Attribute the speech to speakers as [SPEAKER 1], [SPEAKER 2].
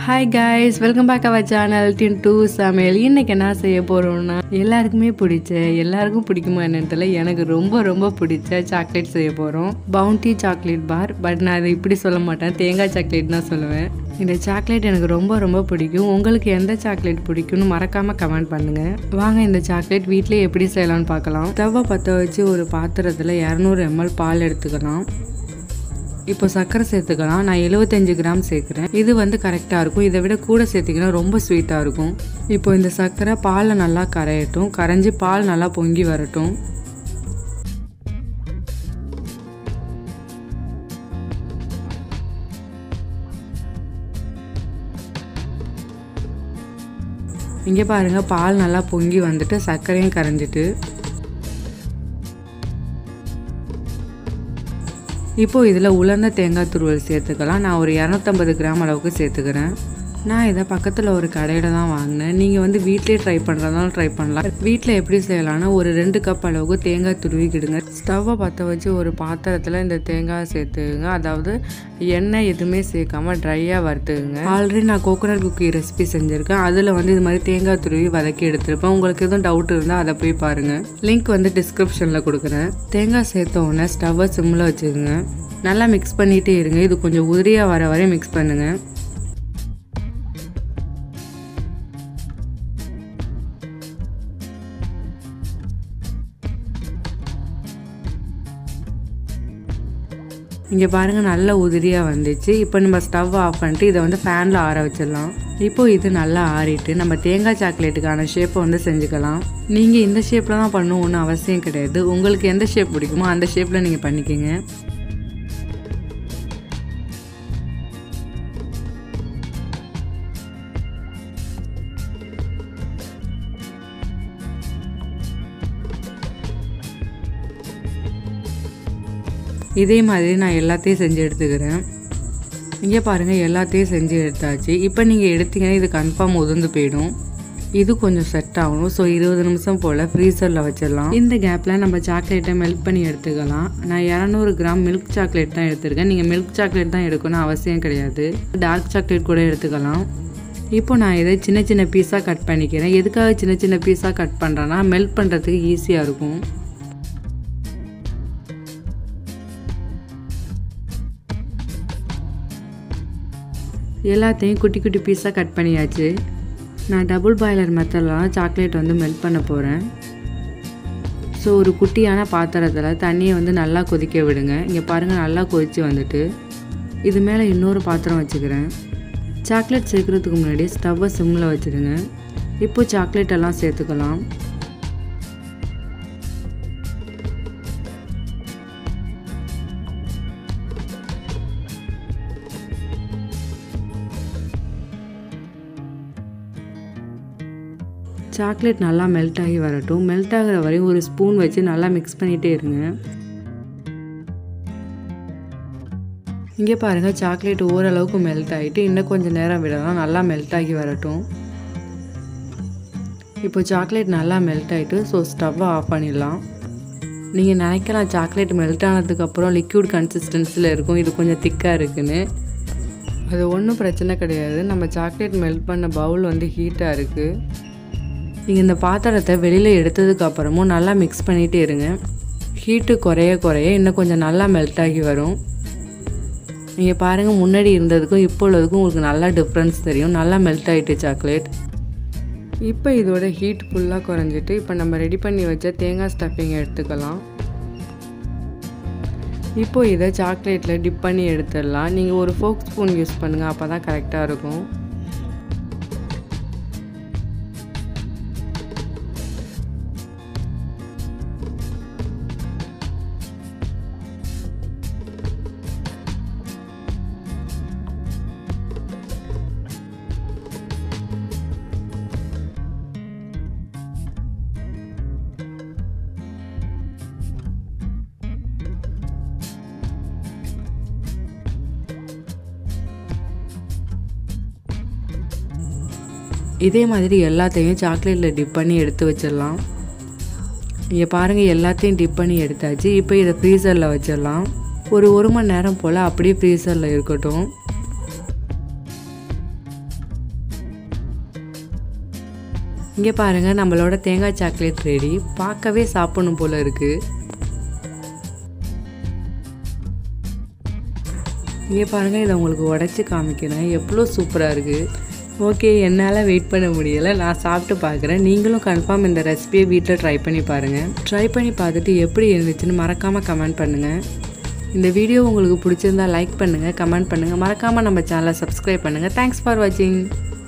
[SPEAKER 1] hi guys welcome back our channel டின் டூ சமையல் இன்னைக்கு என்ன செய்ய போகிறோம்னா எல்லாருக்குமே பிடிச்ச எல்லாருக்கும் பிடிக்குமா என்னன்னு தெரியல எனக்கு ரொம்ப ரொம்ப பிடிச்ச சாக்லேட் செய்ய போகிறோம் பவுண்டி சாக்லேட் பார் பட் நான் அதை இப்படி சொல்ல மாட்டேன் தேங்காய் சாக்லேட் தான் சொல்லுவேன் இந்த சாக்லேட் எனக்கு ரொம்ப ரொம்ப பிடிக்கும் உங்களுக்கு எந்த சாக்லேட் பிடிக்கும்னு மறக்காமல் கமெண்ட் பண்ணுங்கள் வாங்க இந்த சாக்லேட் வீட்டிலே எப்படி செய்யலாம்னு பார்க்கலாம் ஸ்டவ்வை பற்ற வச்சு ஒரு பாத்திரத்தில் இரநூறு எம்எல் பால் எடுத்துக்கலாம் இப்போ சர்க்கரை சேர்த்துக்கலாம் நான் 75 கிராம் சேர்க்குறேன் இது வந்து கரெக்டாக இருக்கும் இதை விட கூட சேர்த்திங்கன்னா ரொம்ப ஸ்வீட்டாக இருக்கும் இப்போ இந்த சர்க்கரை பாலில் நல்லா கரையட்டும் கரைஞ்சி பால் நல்லா பொங்கி வரட்டும் இங்கே பாருங்கள் பால் நல்லா பொங்கி வந்துட்டு சர்க்கரையும் கரைஞ்சிட்டு இப்போது இதில் உலர்ந்த தேங்காய் துருவல் சேர்த்துக்கலாம் நான் ஒரு இரநூத்தம்பது கிராம் அளவுக்கு சேர்த்துக்கிறேன் நான் இதை பக்கத்தில் ஒரு கடையில் தான் வாங்கினேன் நீங்கள் வந்து வீட்டிலே ட்ரை பண்ணுறதாலும் ட்ரை பண்ணலாம் வீட்டில் எப்படி செய்யலாம்னா ஒரு ரெண்டு கப் அளவுக்கு தேங்காய் துருவிக்கிடுங்க ஸ்டவ்வை பற்ற வச்சு ஒரு பாத்திரத்தில் இந்த தேங்காய் சேர்த்துக்குங்க அதாவது எண்ணெய் எதுவுமே சேர்க்காம ட்ரையாக வறுத்துக்குங்க ஆல்ரெடி நான் கோகோனட் குக்கி ரெசிபி செஞ்சுருக்கேன் அதில் வந்து இது மாதிரி தேங்காய் துருவி வதக்கி எடுத்திருப்பேன் உங்களுக்கு எதுவும் டவுட் இருந்தால் அதை போய் பாருங்கள் லிங்க் வந்து டிஸ்கிரிப்ஷனில் கொடுக்குறேன் தேங்காய் சேர்த்த உடனே ஸ்டவ்வை சிம்மில் வச்சுக்கோங்க நல்லா மிக்ஸ் பண்ணிகிட்டே இருங்க இது கொஞ்சம் உதிரியாக வர வரையும் மிக்ஸ் பண்ணுங்கள் இங்கே பாருங்கள் நல்ல உதிரியாக வந்துச்சு இப்போ நம்ம ஸ்டவ் ஆஃப் பண்ணிட்டு இதை வந்து ஃபேனில் ஆற வச்சிடலாம் இப்போ இது நல்லா ஆறிட்டு நம்ம தேங்காய் சாக்லேட்டுக்கான ஷேப்பை வந்து செஞ்சுக்கலாம் நீங்கள் இந்த ஷேப்பில் தான் பண்ணணும் ஒன்றும் அவசியம் கிடையாது உங்களுக்கு எந்த ஷேப் பிடிக்குமோ அந்த ஷேப்பில் நீங்கள் பண்ணிக்கோங்க இதே மாதிரி நான் எல்லாத்தையும் செஞ்சு எடுத்துக்கிறேன் இங்கே பாருங்கள் எல்லாத்தையும் செஞ்சு எடுத்தாச்சு இப்போ நீங்கள் எடுத்தீங்கன்னா இது கன்ஃபார்ம் உதிர்ந்து போயிடும் இது கொஞ்சம் செட் ஆகணும் ஸோ இருபது நிமிஷம் போல் ஃப்ரீசரில் வச்சிடலாம் இந்த கேப்பில் நம்ம சாக்லேட்டை மெல்ட் பண்ணி எடுத்துக்கலாம் நான் இரநூறு கிராம் மில்க் சாக்லேட் தான் எடுத்திருக்கேன் நீங்கள் மில்க் சாக்லேட் தான் எடுக்கணும் அவசியம் கிடையாது டார்க் சாக்லேட் கூட எடுத்துக்கலாம் இப்போ நான் இதை சின்ன சின்ன பீஸாக கட் பண்ணிக்கிறேன் எதுக்காக சின்ன சின்ன பீஸாக கட் பண்ணுறேன்னா மெல்ட் பண்ணுறதுக்கு ஈஸியாக இருக்கும் எல்லாத்தையும் குட்டி குட்டி பீஸாக கட் பண்ணியாச்சு நான் டபுள் பாய்லர் மெத்தடில் சாக்லேட் வந்து மெல்ட் பண்ண போகிறேன் ஸோ ஒரு குட்டியான பாத்திரத்தில் தண்ணியை வந்து நல்லா கொதிக்க விடுங்க இங்கே பாருங்கள் நல்லா கொதித்து வந்துட்டு இது மேலே இன்னொரு பாத்திரம் வச்சுக்கிறேன் சாக்லேட் சேர்க்குறதுக்கு முன்னாடி ஸ்டவ்வை சிம்மில் வச்சுடுங்க இப்போ சாக்லேட் எல்லாம் சேர்த்துக்கலாம் சாக்லேட் நல்லா மெல்ட் ஆகி வரட்டும் மெல்ட் ஆகிற வரையும் ஒரு ஸ்பூன் வச்சு நல்லா மிக்ஸ் பண்ணிகிட்டே இருங்க இங்கே பாருங்கள் சாக்லேட் ஓரளவுக்கு மெல்ட் ஆகிட்டு இன்னும் கொஞ்சம் நேரம் விடலாம் நல்லா மெல்ட் ஆகி வரட்டும் இப்போ சாக்லேட் நல்லா மெல்ட் ஆகிட்டு ஸோ ஸ்டவ்வை ஆஃப் பண்ணிடலாம் நீங்கள் நினைக்கலாம் சாக்லேட் மெல்ட் ஆனதுக்கப்புறம் லிக்யூட் கன்சிஸ்டன்சியில் இருக்கும் இது கொஞ்சம் திக்காக இருக்குன்னு அது ஒன்றும் பிரச்சனை கிடையாது நம்ம சாக்லேட் மெல்ட் பண்ண பவுல் வந்து ஹீட்டாக இருக்குது நீங்கள் இந்த பாத்திரத்தை வெளியில் எடுத்ததுக்கு அப்புறமும் நல்லா மிக்ஸ் பண்ணிகிட்டே இருங்க ஹீட்டு குறைய குறைய இன்னும் கொஞ்சம் நல்லா மெல்ட் ஆகி வரும் நீங்கள் பாருங்கள் முன்னாடி இருந்ததுக்கும் இப்போ உள்ளதுக்கும் உங்களுக்கு நல்லா டிஃப்ரென்ஸ் தெரியும் நல்லா மெல்ட் ஆகிட்டு சாக்லேட் இப்போ இதோட ஹீட் ஃபுல்லாக குறைஞ்சிட்டு இப்போ நம்ம ரெடி பண்ணி வச்ச தேங்காய் ஸ்டஃபிங் எடுத்துக்கலாம் இப்போ இதை சாக்லேட்டில் டிப் பண்ணி எடுத்துடலாம் நீங்கள் ஒரு ஃபோக் ஸ்பூன் யூஸ் பண்ணுங்கள் அப்போ தான் கரெக்டாக இருக்கும் இதே மாதிரி எல்லாத்தையும் சாக்லேட்டில் டிப் பண்ணி எடுத்து வச்சிடலாம் இங்கே பாருங்கள் எல்லாத்தையும் டிப் பண்ணி எடுத்தாச்சு இப்போ இதை ஃப்ரீசரில் வச்சிடலாம் ஒரு ஒரு மணி நேரம் போல் அப்படியே ஃப்ரீசரில் இருக்கட்டும் இங்கே பாருங்கள் நம்மளோட தேங்காய் சாக்லேட் ரெடி பார்க்கவே சாப்பிடணும் போல் இருக்குது இங்கே பாருங்கள் இதை உங்களுக்கு உடச்சி காமிக்கிறேன் எவ்வளோ சூப்பராக இருக்குது ஓகே என்னால் வெயிட் பண்ண முடியலை நான் சாப்பிட்டு பார்க்குறேன் நீங்களும் கன்ஃபார்ம் இந்த ரெசிபியை வீட்டில் ட்ரை பண்ணி பாருங்கள் ட்ரை பண்ணி பார்த்துட்டு எப்படி இருந்துச்சுன்னு மறக்காமல் கமெண்ட் பண்ணுங்கள் இந்த வீடியோ உங்களுக்கு பிடிச்சிருந்தா லைக் பண்ணுங்கள் கமெண்ட் பண்ணுங்கள் மறக்காமல் நம்ம சேனலை சப்ஸ்கிரைப் பண்ணுங்கள் தேங்க்ஸ் ஃபார் வாட்சிங்